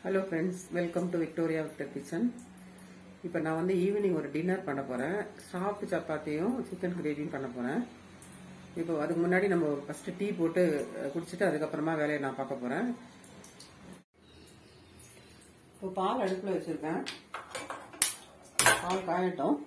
Hello friends welcome to Victoria Victor kitchen இப்போ நான் வந்து ஈவினிங் ஒரு டின்னர் பண்ண போகிறேன் சாஃப்ட் சப்பாத்தியும் சிக்கன் கிரேவியும் பண்ண போகிறேன் இப்போ அதுக்கு முன்னாடி நம்ம ஃபஸ்ட்டு டீ போட்டு அஹ், குடிச்சிட்டு அதுக்கப்புறமா வேலையை நான் பார்க்க போகிறேன் இப்போ பால் அடுப்பில் வச்சுருக்கேன் பால் காயட்டும்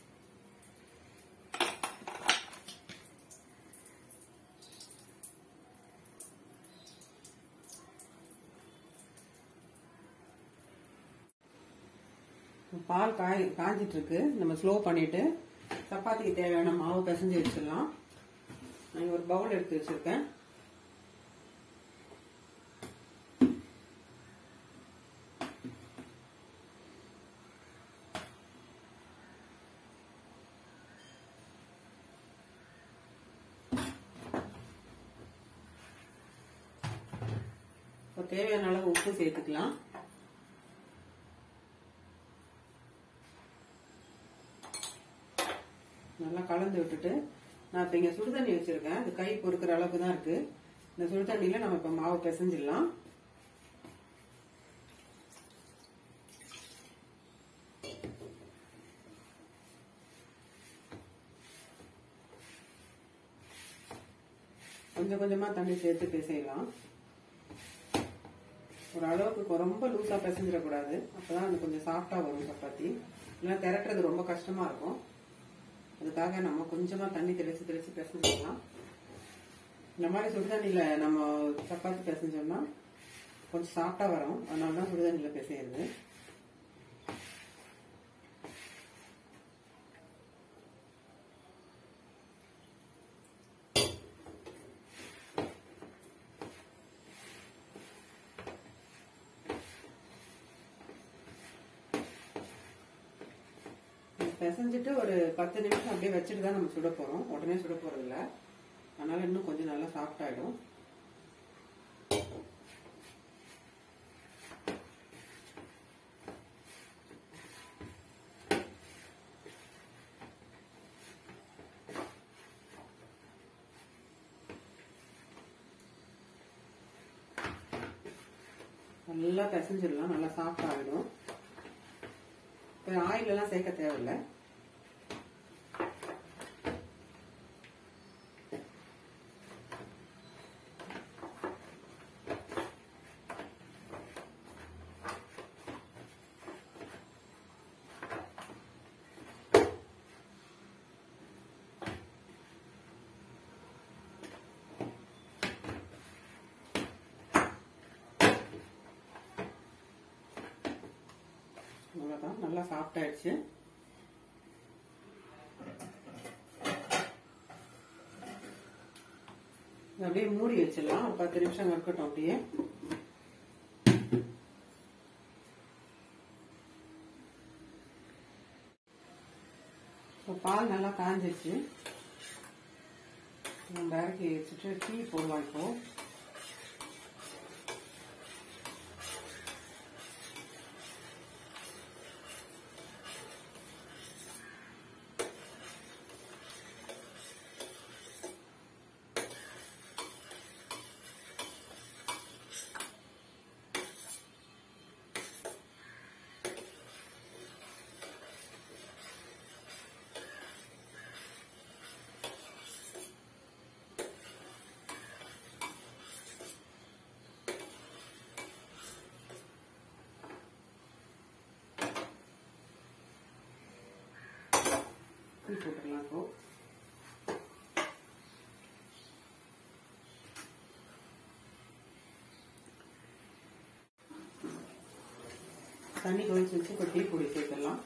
பால் காய் காஞ்சிட்டு இருக்கு நம்ம ஸ்லோ பண்ணிட்டு சப்பாத்திக்கு தேவையான மாவு பிசைஞ்சு வச்சிடலாம் நான் ஒரு பவுல் எடுத்து வச்சிருக்கேன் இப்போ தேவையான அளவு உப்பு சேர்த்துக்கலாம் நல்லா கலந்து விட்டுட்டு நான் இப்போ இங்கே சுடுதண்ணி வச்சுருக்கேன் அது கை பொறுக்கிற அளவுக்கு தான் இருக்குது இந்த சுடுதண்ணியில் நம்ம இப்போ மாவு பிசைஞ்சிடலாம் கொஞ்சம் கொஞ்சமாக தண்ணி சேர்த்து பிசையலாம் ஒரு அளவுக்கு ரொம்ப லூஸாக பிசைஞ்சிடக்கூடாது அப்போ தான் அது கொஞ்சம் சாஃப்டாக வரும் சப்பாத்தி இல்லைன்னா திரட்டுறது ரொம்ப கஷ்டமாக இருக்கும் அதுக்காக நம்ம கொஞ்சமா தண்ணி தெளிச்சு தெளிச்சு பிசைஞ்சிடலாம் இந்த மாதிரி சுடுதண்ணியில நம்ம சப்பாத்தி பிசைஞ்சோம்னா கொஞ்சம் சாஃப்டா வரும் அதனால தான் சுடுதண்ணியில பிசையுது பிசைஞ்சிட்டு ஒரு பத்து நிமிஷம் அப்படியே வச்சுட்டு தான் நம்ம சுட போறோம் உடனே சுட போறது இல்ல அதனால இன்னும் கொஞ்சம் நல்லா சாஃப்ட் ஆயிடும் நல்லா பிசைஞ்சிடலாம் நல்லா சாஃப்ட் ஆகிடும் இப்போ ஆயில் எல்லாம் சேர்க்க தேவையில்லை அவ்வளோதான் நல்லா சாஃப்ட் ஆயிடுச்சு இதை அப்படியே மூடி வச்சிடலாம் ஒரு பத்து நிமிஷம் இருக்கட்டும் அப்படியே இப்போ பால் நல்லா காஞ்சிருச்சு நம்ம டேரக்ட் வச்சுட்டு டீ போடலாம் இப்போ டீ போட்டுக்கலாம் இப்போ தண்ணி கொதிச்சு வச்சு இப்போ டீ பொடி சேர்த்துடலாம்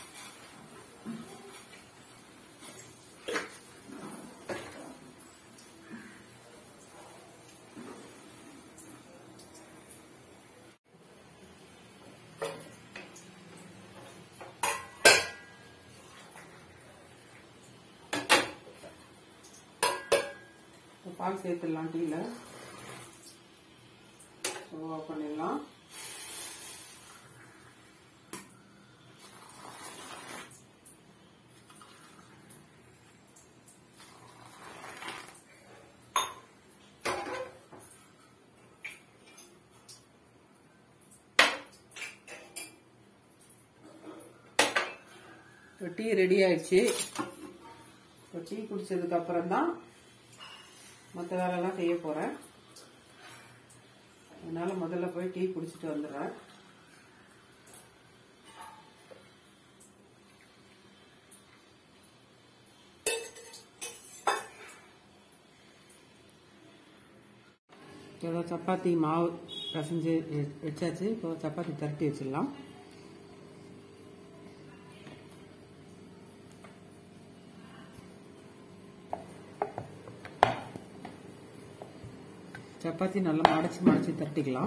இப்போ பால் சேர்த்துடலாம் டீயில் ஸ்டவ் ஆஃப் பண்ணிடலாம் இப்போ டீ ரெடி ஆயிடுச்சு இப்போ டீ குடிச்சதுக்கு அப்புறம் தான் மற்ற வேலையெல்லாம் செய்ய போறேன் அதனால முதல்ல போய் டீ குடிச்சிட்டு வந்துடுறேன் இப்போ சப்பாத்தி மாவு பிசைஞ்சு வெ- வச்சாச்சு இப்போ சப்பாத்தி திரட்டி வச்சிடலாம் சப்பாத்தி நல்லா மடச்சு மடச்சு திரட்டிக்கலாம்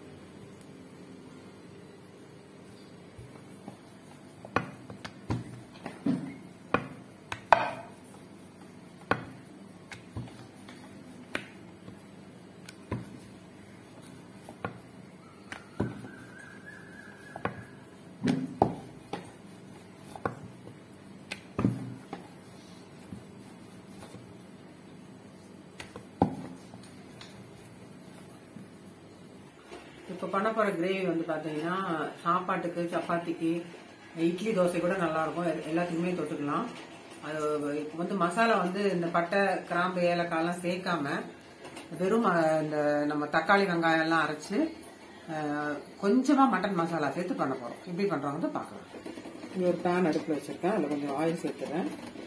இப்போ பண்ண போற கிரேவி வந்து பாத்தீங்கன்னா சாப்பாட்டுக்கு சப்பாத்திக்கு இட்லி தோசை கூட நல்லா இருக்கும் எல்- எல்லாத்துக்குமே தொட்டுக்கலாம் அது இப்போ வந்து மசாலா வந்து இந்த பட்டை கிராம்பு ஏலக்காய்லாம் சேர்க்காம வெறும் அஹ், இந்த நம்ம தக்காளி வெங்காயம் எல்லாம் அரைச்சு அஹ், கொஞ்சமா மட்டன் மசாலா சேர்த்து பண்ண போறோம் எப்படி பண்றோம்னு பார்க்கலாம் இங்க ஒரு பேன் அடுப்புல வச்சிருக்கேன் அதுல கொஞ்சம் ஆயில் சேர்த்துறேன்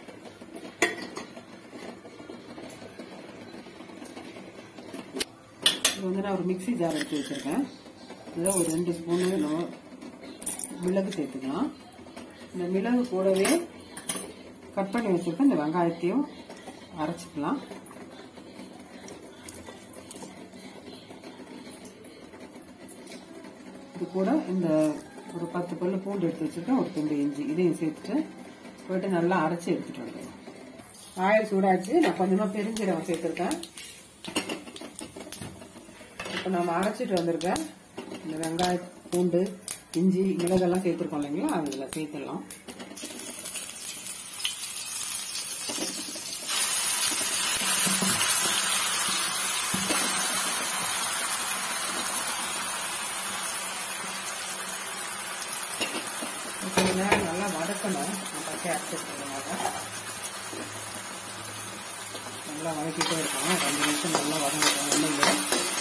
இது வந்து நான் ஒரு மிக்ஸி ஜார் எடுத்து வச்சிருக்கேன் இதில் ஒரு ரெண்டு ஸ்பூனு நம்ம மிளகு சேர்த்துக்கலாம் இந்த மிளகு கூடவே கட் பண்ணி வச்சிருக்க இந்த வெங்காயத்தையும் அரைச்சிக்கலாம் இது கூட இந்த ஒரு பத்து பல்லு பூண்டு எடுத்து வச்சிருக்கேன் ஒரு துண்டு இஞ்சி இதையும் சேர்த்துட்டு போயிட்டு நல்லா அரைச்சி எடுத்துட்டு வந்துடுவோம் ஆயில் சூடாச்சு நான் கொஞ்சமா பெருஞ்சீரகம் சேர்த்துருக்கேன் இப்போ நம்ம அரைச்சிட்டு வந்திருக்கேன் இந்த வெங்காய பூண்டு இஞ்சி மிளகெல்லாம் சேர்த்துருக்கோம் இல்லைங்களா அதில் சேர்த்துடலாம் கொஞ்ச நேரம் நல்லா வதக்கணும் நான் பச்சை அரைச்சிருக்கிறதுனால நல்லா வதக்கிட்டே இருக்கணும் ரெண்டு நிமிஷம் நல்லா வதங்கிட்டோம் எண்ணெயில்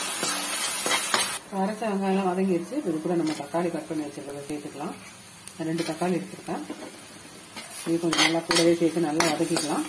அரைச்ச வெங்காயம்லாம் வதங்கிடுச்சு இது கூட நம்ம தக்காளி கட் பண்ணி வச்சிருக்கிறத சேர்த்துக்கலாம் நான் ரெண்டு தக்காளி எடுத்துருக்கேன் இது கொஞ்சம் நல்லா கூடவே சேர்த்து நல்லா வதக்கிக்கலாம்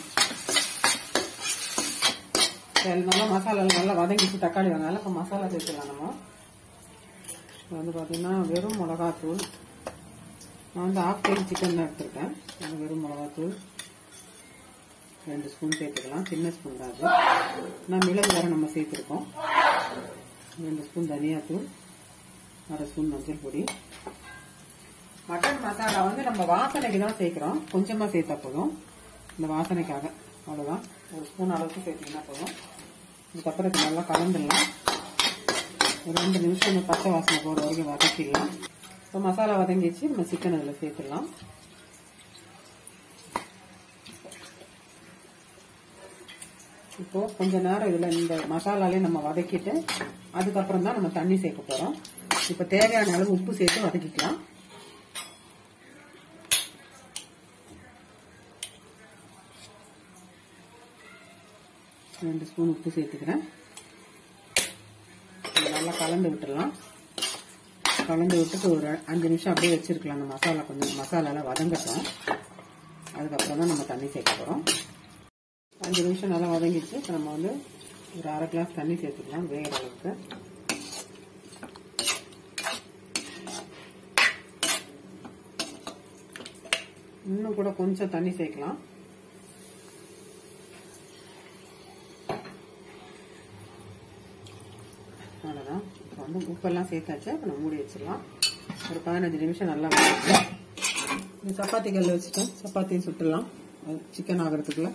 சரி, நல்லா மசாலா நல்லா வதங்கிச்சு தக்காளி வெங்காயம் இப்போ மசாலா சேர்த்துக்கலாம் நம்ம இது வந்து பார்த்தீங்கன்னா வெறும் மிளகாத்தூள் நான் வந்து ஆஃப் கேஜி சிக்கன் தான் எடுத்திருக்கேன் அது வெறும் மிளகாத்தூள் ரெண்டு ஸ்பூன் சேர்த்துக்கலாம் சின்ன ஸ்பூன் தான் அது நான் மிளகு வேற நம்ம சேர்த்துருக்கோம் ரெண்டு ஸ்பூன் தனியாத்தூள் அரை ஸ்பூன் மஞ்சள் பொடி மட்டன் மசாலா வந்து நம்ம வாசனைக்கு தான் சேர்க்கிறோம் கொஞ்சமா சேர்த்தா போதும் இந்த வாசனைக்காக அவ்வளவுதான் ஒரு ஸ்பூன் அளவுக்கு சேர்த்தீங்கன்னா போதும் இதுக்கப்புறம் இது நல்லா கலந்துடலாம் ஒரு ரெண்டு நிமிஷம் இந்த பச்சை வாசனை போகிற வரைக்கும் வதக்கிடலாம் இப்போ மசாலா வதங்கிச்சு நம்ம சிக்கன் அதில் சேர்த்துடலாம் இப்போ கொஞ்ச நேரம் இதுல இந்த மசாலாலே நம்ம வதக்கிட்டு அதுக்கப்புறம் தான் நம்ம தண்ணி சேர்க்க போறோம் இப்போ தேவையான அளவு உப்பு சேர்த்து வதக்கிக்கலாம் ரெண்டு ஸ்பூன் உப்பு சேர்த்துக்கிறேன் இதை நல்லா கலந்து விட்டுடலாம் கலந்து விட்டுட்டு ஒரு அஞ்சு நிமிஷம் அப்படியே வச்சிருக்கலாம் அந்த மசாலா கொஞ்சம் மசாலாலாம் வதங்கட்டும் அதுக்கப்புறம் தான் நம்ம தண்ணி சேர்க்க போறோம் அஞ்சு நிமிஷம் நல்லா வதங்கிச்சு இப்போ நம்ம வந்து ஒரு அரை கிளாஸ் தண்ணி சேர்த்துக்கலாம் வேகிற அளவுக்கு இன்னும் கூட கொஞ்சம் தண்ணி சேர்க்கலாம் அவ்வளோதான் இப்போ வந்து உப்பெல்லாம் சேர்த்தாச்சு இப்போ நம்ம மூடி வச்சிடலாம் ஒரு பதினஞ்சு நிமிஷம் நல்லா வதக்கலாம். இந்த சப்பாத்தி கல்ல வச்சுட்டேன் சப்பாத்தியும் சுட்டுடலாம் சிக்கன் ஆகிறதுக்குள்ள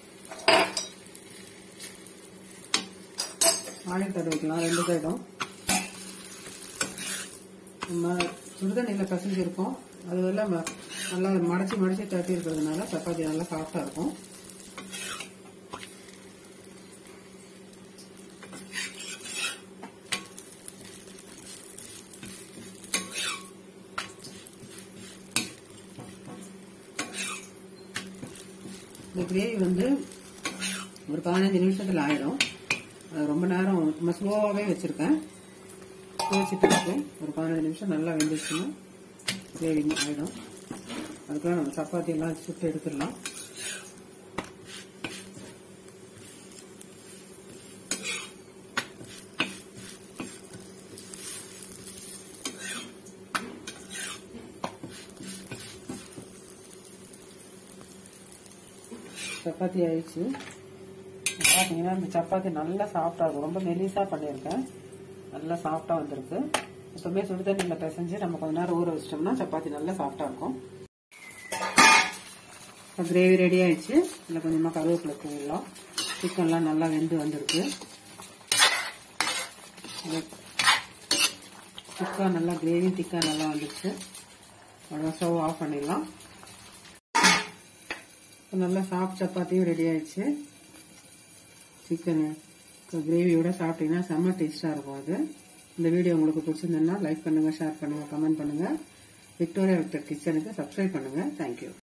ஆயில் தடவிக்கலாம் ரெண்டு சைடும் நம்ம சுடுதண்ணியில் கசிஞ்சிருக்கோம் அது எல்லாம் ம- நல்லா மடச்சி மடச்சி தட்டி இருக்கிறதுனால சப்பாத்தி நல்லா சாஃப்டாக இருக்கும் கிரேவி வந்து ஒரு பதினஞ்சு நிமிஷத்தில் ஆயிடும் அது ரொம்ப நேரம் நம்ம ஸ்லோவாகவே வச்சுருக்கேன் வச்சுட்டு இருக்கேன் ஒரு பதினஞ்சு நிமிஷம் நல்லா வெந்துச்சுன்னா கிரேவி ஆயிடும் அதுக்கெல்லாம் நம்ம சப்பாத்தி எல்லாம் சுட்டு எடுத்துடலாம் சப்பாத்தி ஆயிடுச்சு பார்த்தீங்கன்னா இந்த சப்பாத்தி நல்லா சாஃப்டாக இருக்கும் ரொம்ப மெலிசாக பண்ணியிருக்கேன் நல்லா சாஃப்டாக வந்திருக்கு எப்பவுமே சுடு தண்ணியில் பிசைஞ்சு நம்ம கொஞ்ச நேரம் ஊற வச்சிட்டோம்னா சப்பாத்தி நல்லா சாஃப்டாக இருக்கும் இப்போ கிரேவி ரெடி ஆயிடுச்சு இல்லை கொஞ்சமாக கருவேப்பிலை தூவிடலாம் சிக்கன்லாம் நல்லா வெந்து வந்திருக்கு திக்காக நல்லா கிரேவி திக்காக நல்லா வந்துடுச்சு அவ்வளோ ஸ்டவ் ஆஃப் பண்ணிடலாம் நல்லா சாஃப்ட் சப்பாத்தியும் ரெடி ஆயிடுச்சு சிக்கனு கிரேவியோட சாப்பிட்டீங்கன்னா செம்ம டேஸ்டாக இருக்கும் அது இந்த வீடியோ உங்களுக்கு பிடிச்சிருந்ததுன்னா லைக் பண்ணுங்கள் ஷேர் பண்ணுங்கள் கமெண்ட் பண்ணுங்கள் விக்டோரியா விக்டர் கிச்சனுக்கு சப்ஸ்கிரைப் பண்ணுங்கள் தேங்க்யூ